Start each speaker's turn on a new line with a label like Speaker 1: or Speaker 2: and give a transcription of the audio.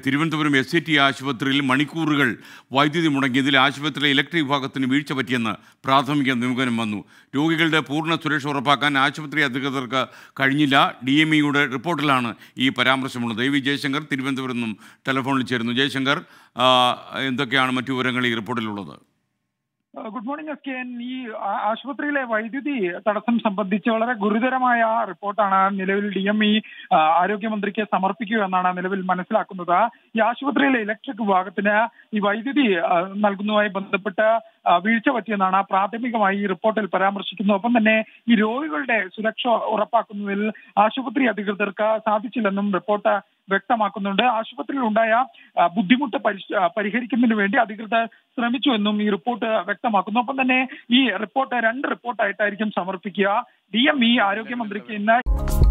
Speaker 1: Thiruvananthapuram S T ആശുപത്രിയിൽ മണിക്കൂറുകൾ വൈദ്യുതി മുടങ്ങിയതിൽ ആശുപത്രിയിലെ ഇലക്ട്രിക് വിഭാഗത്തിന് വീഴ്ച പറ്റിയെന്ന് പ്രാഥമിക നിഗമനം വന്നു രോഗികളുടെ പൂർണ്ണ സുരക്ഷ ഉറപ്പാക്കാൻ ആശുപത്രി അധികൃതർക്ക് കഴിഞ്ഞില്ല ഡി എം ഇയുടെ റിപ്പോർട്ടിലാണ് ഈ പരാമർശമുള്ളത് എ വി ജയശങ്കർ തിരുവനന്തപുരം നിന്നും ടെലിഫോണിൽ ചേരുന്നു ജയശങ്കർ ആ, എന്തൊക്കെയാണ് മറ്റു വിവരങ്ങൾ ഈ റിപ്പോർട്ടിലുള്ളത്
Speaker 2: good morning S K N ഈ ആ- ആശുപത്രിയിലെ വൈദ്യുതി തടസ്സം സംബന്ധിച്ച് വളരെ ഗുരുതരമായ റിപ്പോർട്ടാണ് നിലവിൽ ഡി എം ഇ ആരോഗ്യമന്ത്രിക്ക് സമർപ്പിക്കുക എന്നാണ് നിലവിൽ മനസ്സിലാക്കുന്നത് ഈ ആശുപത്രിയിലെ ഇലക്ട്രിക് വിഭാഗത്തിന് ഈ വൈദ്യുതി ആ, നൽകുന്നതുമായി ബന്ധപ്പെട്ട് ആ, വീഴ്ച പറ്റിയെന്നാണ് പ്രാഥമികമായി ഈ റിപ്പോർട്ടിൽ പരാമർശിക്കുന്നത് ഒപ്പം തന്നെ ഈ രോഗികളുടെ സുരക്ഷ ഉറപ്പാക്കുന്നതിൽ ആശുപത്രി അധികൃതർക്ക് സാധിച്ചില്ലെന്നും റിപ്പോർട്ട് വ്യക്തമാക്കുന്നുണ്ട് ആശുപത്രിയിൽ ഉണ്ടായ ആ, ബുദ്ധിമുട്ട് പരിശ്- ആ, പരിഹരിക്കുന്നതിന് വേണ്ടി അധികൃതർ ശ്രമിച്ചു എന്നും ഈ റിപ്പോർട്ട് വ്യക്തമാക്കുന്നു ഒപ്പം തന്നെ ഈ റിപ്പോർട്ട് രണ്ട് റിപ്പോർട്ടായിട്ടായിരിക്കും സമർപ്പിക്കുക ഡി എം ഇ ആരോഗ്യമന്ത്രിക്ക് ഇന്ന്